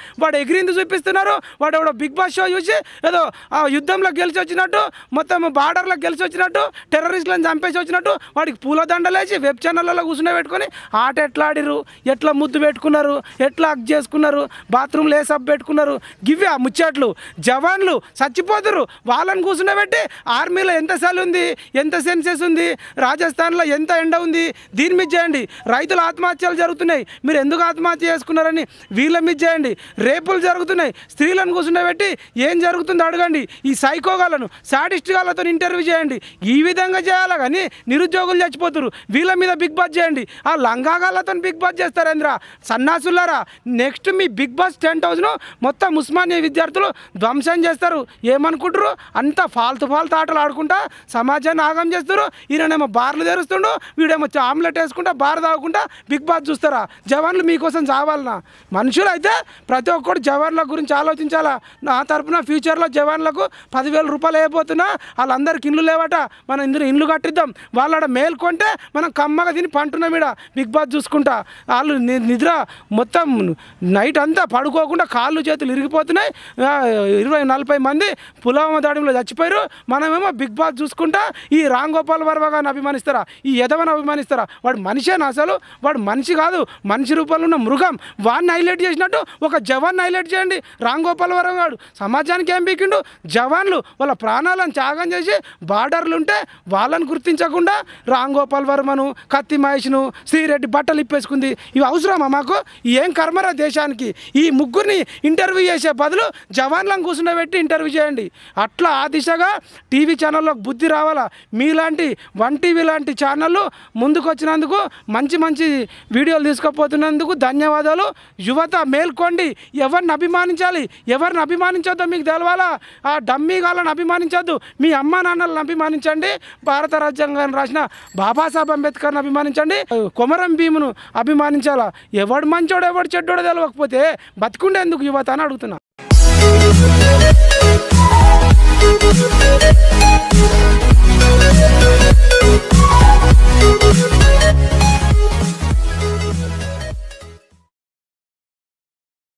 వాడు ఎగిరింది చూపిస్తున్నారు వాడు ఎవడో బిగ్ బాస్ షో చూసి ఏదో ఆ యుద్ధంలో గెలిచి వచ్చినట్టు మొత్తం బార్డర్లో గెలిచి వచ్చినట్టు టెర్రరిస్టులను చంపేసి వచ్చినట్టు వాడికి పూలదండలేసి వెబ్ ఛానళ్ళలో కూర్చుని పెట్టుకొని ఆట ఎట్లా ఆడిరు ఎట్లా ముద్దు పెట్టుకున్నారు ఎట్లా హక్ చేసుకున్నారు బాత్రూమ్లో ఏ సబ్ పెట్టుకున్నారు గివ్వి ఆ ముచ్చట్లు జవాన్లు చచ్చిపోతురు వాళ్ళని కూర్చుని పెట్టి ఆర్మీలో ఎంత సెల్ ఉంది ఎంత సెన్సెస్ ఉంది రాజస్థాన్లో ఎంత ఎండ ఉంది దీని మీద చేయండి రైతుల ఆత్మహత్యలు జరుగుతున్నాయి మీరు ఎందుకు ఆత్మహత్య చేసుకున్నారని వీళ్ళ మీద చేయండి రేపులు జరుగుతున్నాయి స్త్రీలను కూర్చుండబెట్టి ఏం జరుగుతుందో అడగండి ఈ సైకోగాలను సాడిస్ట్ గాలతో ఇంటర్వ్యూ చేయండి ఈ విధంగా చేయాలి కానీ నిరుద్యోగులు చచ్చిపోతున్నారు వీళ్ళ మీద బిగ్ బాస్ చేయండి ఆ లంగాగాలతో బిగ్ బాస్ చేస్తారేంద్ర సన్నాసులారా నెక్స్ట్ మీ బిగ్ బాస్ టెన్ థౌజండ్ మొత్తం ఉస్మానియా విద్యార్థులు ధ్వంసం చేస్తారు ఏమనుకుంటారు అంత ఫాల్తు ఫాల్తు ఆటలు ఆడుకుంటా సమాజాన్ని ఆగం చేస్తారు ఈయనేమో బార్లు తెరుస్తుండు వీడేమో ఆమ్లెట్ వేసుకుంటా బార్ తాగుకుంటా బిగ్ బాస్ చూస్తారా జవాన్లు మీకోసం చావాలనా మనుషులు అయితే ప్రతి ఒక్కరు జవాన్ల గురించి ఆలోచించాలా నా తరపున ఫ్యూచర్లో జవాన్లకు పదివేల రూపాయలు అయిపోతున్నా వాళ్ళందరికి ఇండ్లు లేవట మనం ఇందులో ఇండ్లు కట్టిద్దాం వాళ్ళ మేల్కొంటే మనం కమ్మగా తిని పంటున్నాం ఈడ బిగ్ బాస్ చూసుకుంటా వాళ్ళు ని- నిద్ర మొత్తం నైట్ అంతా పడుకోకుండా కాళ్ళు చేతులు ఇరిగిపోతున్నాయి ఆ, ఇరవై నలభై మంది పులవామా దాడిలో చచ్చిపోయారు మనమేమో బిగ్ బాస్ చూసుకుంటా ఈ రామ్ గోపాల్ వర్మ గారిని అభిమానిస్తారా ఈ యదవని అభిమానిస్తారా వాడు మనిషేనా అసలు వాడు మనిషి కాదు మనిషి రూపంలో ఉన్న మృగం వాడిని హైలైట్ చేసినట్టు ఒక జవాన్ హైలైట్ చేయండి రామ్ గోపాల్ వర్మ గారు సమాజానికి ఏం పీకిండు జవాన్లు వాళ్ళ ప్రాణాలను త్యాగం చేసి బార్డర్లు ఉంటే వాళ్ళని గుర్తించకుండా రామ్ గోపాల్ వర్మను కత్తి మహేష్ను శ్రీరెడ్డి బట్టలు ఇప్పేసుకుంది ఇవి అవసరమా మాకు ఏం కర్మరా దేశానికి ఈ ముగ్గురిని ఇంటర్వ్యూ చేసే బదులు జవాన్లను కూర్చుండబెట్టి ఇంటర్వ్యూ చేయండి అట్లా ఆ దిశగా టీవీ ఛానల్లో బుద్ధి రావాలా మీలాంటి వన్ టీవీ లాంటి ఛానళ్ళు ముందుకు వచ్చినందుకు మంచి మంచి వీడియోలు తీసుకుపోతున్నందుకు ధన్యవాదాలు యువత మేల్కోండి ఎవరిని అభిమానించాలి ఎవరిని అభిమానించొద్దో మీకు తెలవాలా ఆ డమ్మీ గాలను అభిమానించొద్దు మీ అమ్మా నాన్నలను అభిమానించండి భారత రాజ్యాంగాన్ని రాసిన బాబాసాహెబ్ అంబేద్కర్ని అభిమానించండి కొమరం భీమును అభిమానించాలా ఎవడు మంచోడు ఎవడు చెడ్డోడో తెలియకపోతే బతుకుండేందుకు యువత అని అడుగుతున్నా Thank you.